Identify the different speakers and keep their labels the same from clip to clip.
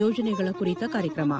Speaker 1: ಯೋಜನೆಗಳ ಕುರಿತ ಕಾರ್ಯಕ್ರಮ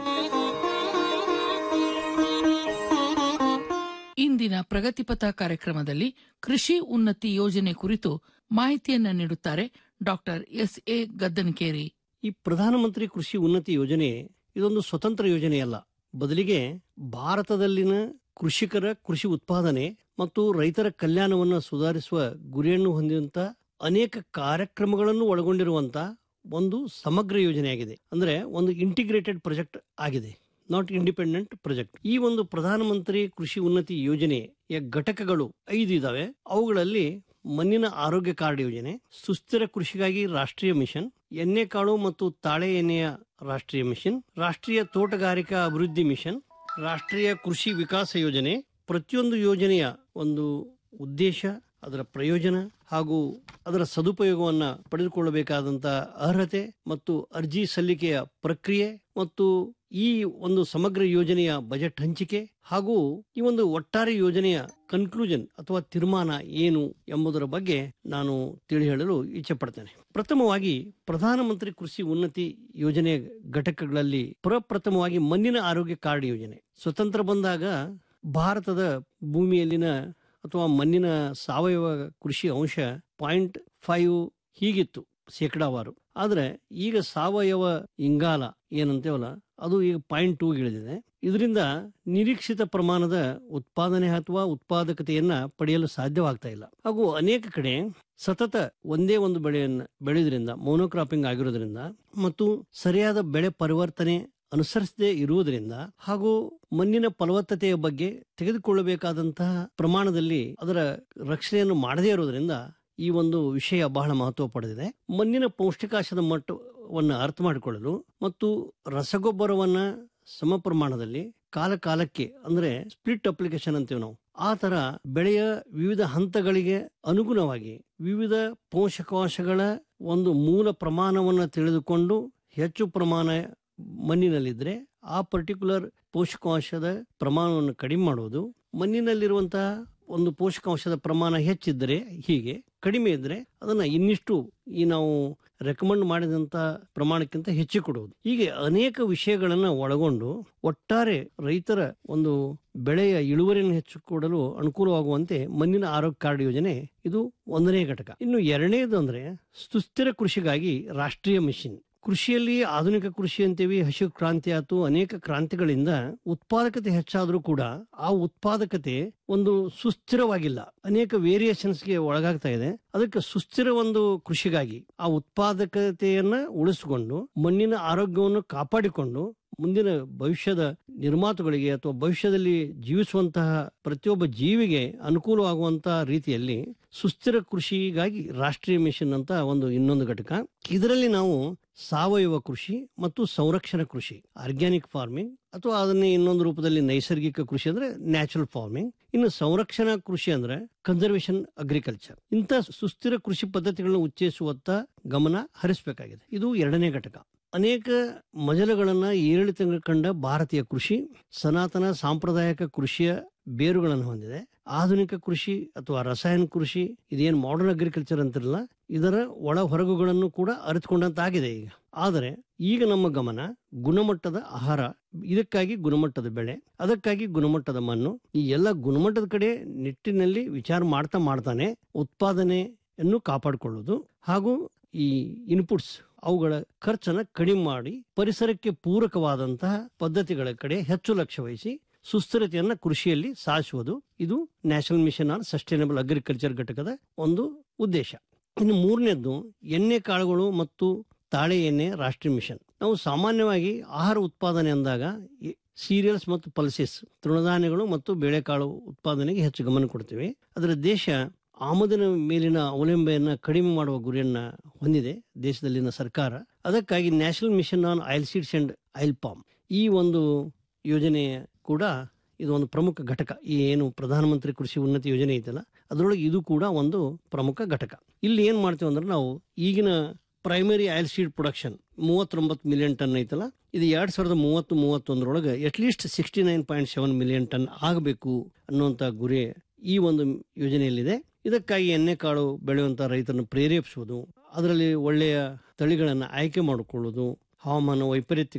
Speaker 2: ಇಂದಿನ ಪ್ರಗತಿಪಥ ಕಾರ್ಯಕ್ರಮದಲ್ಲಿ ಕೃಷಿ ಉನ್ನತಿ ಯೋಜನೆ ಕುರಿತು ಮಾಹಿತಿಯನ್ನ ನೀಡುತ್ತಾರೆ ಡಾಕ್ಟರ್ ಎಸ್ ಎ ಗದ್ದನಕೇರಿ
Speaker 3: ಈ ಪ್ರಧಾನಮಂತ್ರಿ ಕೃಷಿ ಉನ್ನತಿ ಯೋಜನೆ ಇದೊಂದು ಸ್ವತಂತ್ರ ಯೋಜನೆಯಲ್ಲ ಬದಲಿಗೆ ಭಾರತದಲ್ಲಿನ ಕೃಷಿಕರ ಕೃಷಿ ಉತ್ಪಾದನೆ ಮತ್ತು ರೈತರ ಕಲ್ಯಾಣವನ್ನು ಸುಧಾರಿಸುವ ಗುರಿಯನ್ನು ಹೊಂದಿದಂತ ಅನೇಕ ಕಾರ್ಯಕ್ರಮಗಳನ್ನು ಒಳಗೊಂಡಿರುವಂತ ಒಂದು ಸಮಗ್ರ ಯೋಜನೆಯಾಗಿದೆ ಅಂದ್ರೆ ಒಂದು ಇಂಟಿಗ್ರೇಟೆಡ್ ಪ್ರಾಜೆಕ್ಟ್ ಆಗಿದೆ ನಾಟ್ ಇಂಡಿಪೆಂಡೆಂಟ್ ಪ್ರಾಜೆಕ್ಟ್ ಈ ಒಂದು ಪ್ರಧಾನಮಂತ್ರಿ ಕೃಷಿ ಉನ್ನತಿ ಯೋಜನೆಯ ಘಟಕಗಳು ಐದು ಇದಾವೆ ಅವುಗಳಲ್ಲಿ ಮಣ್ಣಿನ ಆರೋಗ್ಯ ಕಾರ್ಡ್ ಯೋಜನೆ ಸುಸ್ಥಿರ ಕೃಷಿಗಾಗಿ ರಾಷ್ಟ್ರೀಯ ಮಿಷನ್ ಎಣ್ಣೆ ಕಾಳು ಮತ್ತು ತಾಳೆ ಎಣ್ಣೆಯ ರಾಷ್ಟ್ರೀಯ ಮಿಷನ್ ರಾಷ್ಟ್ರೀಯ ತೋಟಗಾರಿಕಾ ಅಭಿವೃದ್ಧಿ ಮಿಷನ್ ರಾಷ್ಟ್ರೀಯ ಕೃಷಿ ವಿಕಾಸ ಯೋಜನೆ ಪ್ರತಿಯೊಂದು ಯೋಜನೆಯ ಒಂದು ಉದ್ದೇಶ ಅದರ ಪ್ರಯೋಜನ ಹಾಗೂ ಅದರ ಸದುಪಯೋಗವನ್ನ ಪಡೆದುಕೊಳ್ಳಬೇಕಾದಂತ ಅರ್ಹತೆ ಮತ್ತು ಅರ್ಜಿ ಸಲ್ಲಿಕೆಯ ಪ್ರಕ್ರಿಯೆ ಮತ್ತು ಈ ಒಂದು ಸಮಗ್ರ ಯೋಜನೆಯ ಬಜೆಟ್ ಹಂಚಿಕೆ ಹಾಗೂ ಈ ಒಂದು ಒಟ್ಟಾರೆ ಯೋಜನೆಯ ಕನ್ಕ್ಲೂಷನ್ ಅಥವಾ ತೀರ್ಮಾನ ಏನು ಎಂಬುದರ ಬಗ್ಗೆ ನಾನು ತಿಳಿ ಹೇಳಲು ಇಚ್ಛೆ ಪಡ್ತೇನೆ ಪ್ರಥಮವಾಗಿ ಪ್ರಧಾನಮಂತ್ರಿ ಕೃಷಿ ಉನ್ನತಿ ಯೋಜನೆ ಘಟಕಗಳಲ್ಲಿ ಪ್ರಪ್ರಥಮವಾಗಿ ಮಣ್ಣಿನ ಆರೋಗ್ಯ ಕಾರ್ಡ್ ಯೋಜನೆ ಸ್ವತಂತ್ರ ಬಂದಾಗ ಭಾರತದ ಭೂಮಿಯಲ್ಲಿನ ಅಥವಾ ಮಣ್ಣಿನ ಸಾವಯವ ಕೃಷಿ ಅಂಶ ಪಾಯಿಂಟ್ ಫೈವ್ ಹೀಗಿತ್ತು ಶೇಕಡಾವಾರು ಆದ್ರೆ ಈಗ ಸಾವಯವ ಇಂಗಾಲ ಏನಂತೇವಲ್ಲ ಅದು ಈಗ ಪಾಯಿಂಟ್ ಟೂ ಇಳಿದಿದೆ ಇದರಿಂದ ನಿರೀಕ್ಷಿತ ಪ್ರಮಾಣದ ಉತ್ಪಾದನೆ ಅಥವಾ ಉತ್ಪಾದಕತೆಯನ್ನ ಪಡೆಯಲು ಸಾಧ್ಯವಾಗ್ತಾ ಇಲ್ಲ ಹಾಗೂ ಅನೇಕ ಕಡೆ ಸತತ ಒಂದೇ ಒಂದು ಬೆಳೆಯನ್ನ ಬೆಳೆಯೋದ್ರಿಂದ ಮೋನೋಕ್ರಾಪಿಂಗ್ ಆಗಿರೋದ್ರಿಂದ ಮತ್ತು ಸರಿಯಾದ ಬೆಳೆ ಪರಿವರ್ತನೆ ಅನುಸರಿಸದೇ ಇರುವುದರಿಂದ ಹಾಗೂ ಮಣ್ಣಿನ ಫಲವತ್ತತೆಯ ಬಗ್ಗೆ ತೆಗೆದುಕೊಳ್ಳಬೇಕಾದಂತಹ ಪ್ರಮಾಣದಲ್ಲಿ ಅದರ ರಕ್ಷಣೆಯನ್ನು ಮಾಡದೇ ಇರುವುದರಿಂದ ಈ ಒಂದು ವಿಷಯ ಬಹಳ ಮಹತ್ವ ಪಡೆದಿದೆ ಮಣ್ಣಿನ ಪೌಷ್ಟಿಕಾಂಶದ ಮಟ್ಟವನ್ನು ಅರ್ಥ ಮಾಡಿಕೊಳ್ಳಲು ಮತ್ತು ರಸಗೊಬ್ಬರವನ್ನ ಸಮ ಪ್ರಮಾಣದಲ್ಲಿ ಕಾಲ ಕಾಲಕ್ಕೆ ಅಂದ್ರೆ ಸ್ಪ್ಲಿಟ್ ಅಪ್ಲಿಕೇಶನ್ ಅಂತೀವಿ ನಾವು ಆ ತರ ಬೆಳೆಯ ವಿವಿಧ ಹಂತಗಳಿಗೆ ಅನುಗುಣವಾಗಿ ವಿವಿಧ ಪೋಷಕಾಂಶಗಳ ಒಂದು ಮೂಲ ಪ್ರಮಾಣವನ್ನು ತಿಳಿದುಕೊಂಡು ಹೆಚ್ಚು ಪ್ರಮಾಣ ಮಣ್ಣಿನಲ್ಲಿದ್ರೆ ಆ ಪರ್ಟಿಕ್ಯುಲರ್ ಪೋಷಕಾಂಶದ ಪ್ರಮಾಣವನ್ನು ಕಡಿಮೆ ಮಾಡುವುದು ಮಣ್ಣಿನಲ್ಲಿರುವಂತಹ ಒಂದು ಪೋಷಕಾಂಶದ ಪ್ರಮಾಣ ಹೆಚ್ಚಿದ್ದರೆ ಹೀಗೆ ಕಡಿಮೆ ಇದ್ರೆ ಅದನ್ನ ಇನ್ನಿಷ್ಟು ಈ ನಾವು ರೆಕಮೆಂಡ್ ಮಾಡಿದಂತ ಪ್ರಮಾಣಕ್ಕಿಂತ ಹೆಚ್ಚು ಕೊಡುವುದು ಹೀಗೆ ಅನೇಕ ವಿಷಯಗಳನ್ನ ಒಳಗೊಂಡು ಒಟ್ಟಾರೆ ರೈತರ ಒಂದು ಬೆಳೆಯ ಇಳುವರಿಯನ್ನು ಹೆಚ್ಚು ಕೊಡಲು ಅನುಕೂಲವಾಗುವಂತೆ ಮಣ್ಣಿನ ಆರೋಗ್ಯ ಕಾರ್ಡ್ ಯೋಜನೆ ಇದು ಒಂದನೇ ಘಟಕ ಇನ್ನು ಎರಡನೇದು ಅಂದ್ರೆ ಸುಸ್ಥಿರ ಕೃಷಿಗಾಗಿ ರಾಷ್ಟ್ರೀಯ ಮಿಷನ್ ಕೃಷಿಯಲ್ಲಿ ಆಧುನಿಕ ಕೃಷಿ ಅಂತೀವಿ ಹಸಿರು ಕ್ರಾಂತಿ ಆಯ್ತು ಅನೇಕ ಕ್ರಾಂತಿಗಳಿಂದ ಉತ್ಪಾದಕತೆ ಹೆಚ್ಚಾದ್ರೂ ಕೂಡ ಆ ಉತ್ಪಾದಕತೆ ಒಂದು ಸುಸ್ಥಿರವಾಗಿಲ್ಲ ಅನೇಕ ವೇರಿಯೇಷನ್ಸ್ಗೆ ಒಳಗಾಗ್ತಾ ಇದೆ ಅದಕ್ಕೆ ಸುಸ್ಥಿರ ಒಂದು ಕೃಷಿಗಾಗಿ ಆ ಉತ್ಪಾದಕತೆಯನ್ನ ಉಳಿಸಿಕೊಂಡು ಮಣ್ಣಿನ ಆರೋಗ್ಯವನ್ನು ಕಾಪಾಡಿಕೊಂಡು ಮುಂದಿನ ಭವಿಷ್ಯದ ನಿರ್ಮಾತುಗಳಿಗೆ ಅಥವಾ ಭವಿಷ್ಯದಲ್ಲಿ ಜೀವಿಸುವಂತಹ ಪ್ರತಿಯೊಬ್ಬ ಜೀವಿಗೆ ಅನುಕೂಲವಾಗುವಂತಹ ರೀತಿಯಲ್ಲಿ ಸುಸ್ಥಿರ ಕೃಷಿಗಾಗಿ ರಾಷ್ಟ್ರೀಯ ಮಿಷನ್ ಅಂತ ಒಂದು ಇನ್ನೊಂದು ಘಟಕ ಇದರಲ್ಲಿ ನಾವು ಸಾವಯವ ಕೃಷಿ ಮತ್ತು ಸಂರಕ್ಷಣಾ ಕೃಷಿ ಆರ್ಗ್ಯಾನಿಕ್ ಫಾರ್ಮಿಂಗ್ ಅಥವಾ ಅದನ್ನೇ ಇನ್ನೊಂದು ರೂಪದಲ್ಲಿ ನೈಸರ್ಗಿಕ ಕೃಷಿ ಅಂದ್ರೆ ನ್ಯಾಚುರಲ್ ಫಾರ್ಮಿಂಗ್ ಇನ್ನು ಸಂರಕ್ಷಣಾ ಕೃಷಿ ಅಂದ್ರೆ ಕನ್ಸರ್ವೇಷನ್ ಅಗ್ರಿಕಲ್ಚರ್ ಇಂಥ ಸುಸ್ಥಿರ ಕೃಷಿ ಪದ್ಧತಿಗಳನ್ನು ಉಚ್ಚೇಸುವತ್ತ ಗಮನ ಹರಿಸಬೇಕಾಗಿದೆ ಇದು ಎರಡನೇ ಘಟಕ ಅನೇಕ ಮಜಲುಗಳನ್ನ ಏರಿಳಿತ ಕಂಡ ಭಾರತೀಯ ಕೃಷಿ ಸನಾತನ ಸಾಂಪ್ರದಾಯಿಕ ಕೃಷಿಯ ಬೇರುಗಳನ್ನು ಹೊಂದಿದೆ ಆಧುನಿಕ ಕೃಷಿ ಅಥವಾ ರಸಾಯನ ಕೃಷಿ ಇದೇನು ಮಾಡರ್ನ್ ಅಗ್ರಿಕಲ್ಚರ್ ಅಂತಿರಲ್ಲ ಇದರ ಒಳ ಹೊರಗುಗಳನ್ನು ಕೂಡ ಅರಿತುಕೊಂಡಂತಾಗಿದೆ ಈಗ ಆದರೆ ಈಗ ನಮ್ಮ ಗಮನ ಗುಣಮಟ್ಟದ ಆಹಾರ ಇದಕ್ಕಾಗಿ ಗುಣಮಟ್ಟದ ಬೆಳೆ ಅದಕ್ಕಾಗಿ ಗುಣಮಟ್ಟದ ಮಣ್ಣು ಈ ಎಲ್ಲ ಗುಣಮಟ್ಟದ ಕಡೆ ನಿಟ್ಟಿನಲ್ಲಿ ವಿಚಾರ ಮಾಡ್ತಾ ಮಾಡ್ತಾನೆ ಉತ್ಪಾದನೆಯನ್ನು ಕಾಪಾಡಿಕೊಳ್ಳುವುದು ಹಾಗೂ ಈ ಇನ್ಪುಟ್ಸ್ ಅವುಗಳ ಖರ್ಚನ್ನ ಕಡಿಮೆ ಮಾಡಿ ಪರಿಸರಕ್ಕೆ ಪೂರಕವಾದಂತಹ ಪದ್ಧತಿಗಳ ಕಡೆ ಹೆಚ್ಚು ಲಕ್ಷ್ಯ ವಹಿಸಿ ಸುಸ್ಥಿರತೆಯನ್ನ ಕೃಷಿಯಲ್ಲಿ ಸಾಧಿಸುವುದು ಇದು national mission on sustainable agriculture ಘಟಕದ ಒಂದು ಉದ್ದೇಶ ಇನ್ನು ಮೂರನೇದ್ದು ಎಣ್ಣೆ ಕಾಳುಗಳು ಮತ್ತು ತಾಳೆ ಎಣ್ಣೆ ರಾಷ್ಟ್ರೀಯ ಮಿಷನ್ ನಾವು ಸಾಮಾನ್ಯವಾಗಿ ಆಹಾರ ಉತ್ಪಾದನೆ ಅಂದಾಗ ಸೀರಿಯಲ್ಸ್ ಮತ್ತು ಪಲ್ಸಸ್ ತೃಣಧಾನ್ಯಗಳು ಮತ್ತು ಬೇಳೆಕಾಳು ಉತ್ಪಾದನೆಗೆ ಹೆಚ್ಚು ಗಮನ ಕೊಡ್ತೀವಿ ಅದರ ದೇಶ ಆಮದಿನ ಮೇಲಿನ ಅವಲಂಬನೆಯನ್ನ ಕಡಿಮೆ ಮಾಡುವ ಗುರಿಯನ್ನ ಹೊಂದಿದೆ ದೇಶದಲ್ಲಿನ ಸರ್ಕಾರ ಅದಕ್ಕಾಗಿ national mission on oil seeds and oil palm ಈ ಒಂದು ಯೋಜನೆ ಕೂಡ ಇದು ಒಂದು ಪ್ರಮುಖ ಘಟಕ ಈ ಏನು ಪ್ರಧಾನಮಂತ್ರಿ ಕೃಷಿ ಉನ್ನತಿ ಯೋಜನೆ ಐತಲ್ಲ ಅದರೊಳಗೆ ಇದು ಕೂಡ ಒಂದು ಪ್ರಮುಖ ಘಟಕ ಇಲ್ಲಿ ಏನ್ ಮಾಡ್ತೀವಿ ಅಂದ್ರೆ ನಾವು ಈಗಿನ ಪ್ರೈಮರಿ ಆಯಿಲ್ ಸೀಡ್ ಪ್ರೊಡಕ್ಷನ್ ಮೂವತ್ತೊಂಬತ್ತು ಮಿಲಿಯನ್ ಟನ್ ಐತಲ್ಲ ಇದು ಎರಡ್ ಸಾವಿರದ ಮೂವತ್ತು ಮೂವತ್ತೊಂದರೊಳಗೆ at least sixty nine point seven million ton ಆಗಬೇಕು ಅನ್ನುವಂತ ಗುರಿ ಈ ಒಂದು ಯೋಜನೆಯಲ್ಲಿದೆ ಇದಕ್ಕಾಗಿ ಎಣ್ಣೆ ಕಾಳು ಬೆಳೆಯುವಂತ ರೈತರನ್ನು ಪ್ರೇರೇಪಿಸುವುದು ಅದರಲ್ಲಿ ಒಳ್ಳೆಯ ತಳಿಗಳನ್ನು ಆಯ್ಕೆ ಮಾಡಿಕೊಳ್ಳುವುದು ಹವಾಮಾನ ವೈಪರೀತ್ಯ